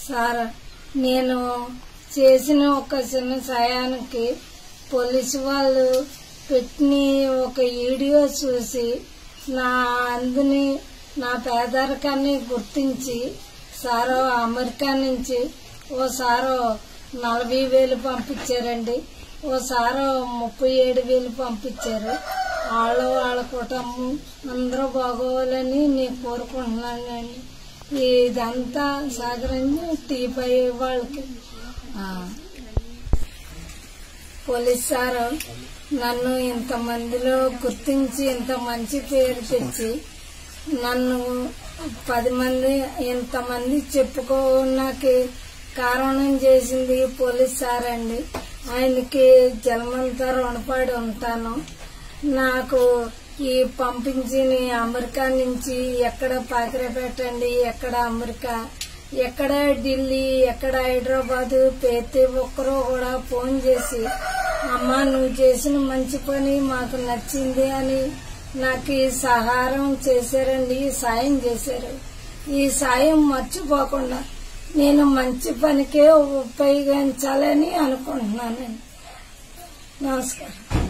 sir నేను చేసిన ఒక చిన్న సాయానికి పోలీసు వాళ్ళు పెట్టిన ఒక వీడియో చూసి నా అందుని నా పేదరికాన్ని గుర్తించి సారో అమెరికా నుంచి ఓ సారో నలభై వేలు పంపించారండి ఓ సారో ముప్పై ఏడు వేలు పంపించారు వాళ్ళు వాళ్ళ కుటుంబం అందరూ బాగోవాలని నేను కోరుకుంటున్నానండి ఇదంతా సహకరించి టీపై వాళ్ళకి ఆ, పోలీస్ సారు నన్ను ఇంతమందిలో గుర్తించి ఇంత మంచి పేరు తెచ్చి నన్ను పది మంది ఇంతమంది చెప్పుకోనాకి కారణం చేసింది పోలీస్ సార్ అండి ఆయనకి జన్మంతా రుణపడి ఉంటాను నాకు ఈ పంపించిన అమెరికా నుంచి ఎక్కడ పాకిరపేటండి ఎక్కడ అమెరికా ఎక్కడ ఢిల్లీ ఎక్కడ హైదరాబాద్ ప్రతి ఒక్కరూ కూడా ఫోన్ చేసి అమ్మ నువ్వు చేసిన మంచి పని మాకు నచ్చింది అని నాకు ఈ సహారం చేశారండి ఈ సాయం చేశారు ఈ సాయం మర్చిపోకుండా నేను మంచి పనికే ఉపయోగించాలని అనుకుంటున్నానండి నమస్కారం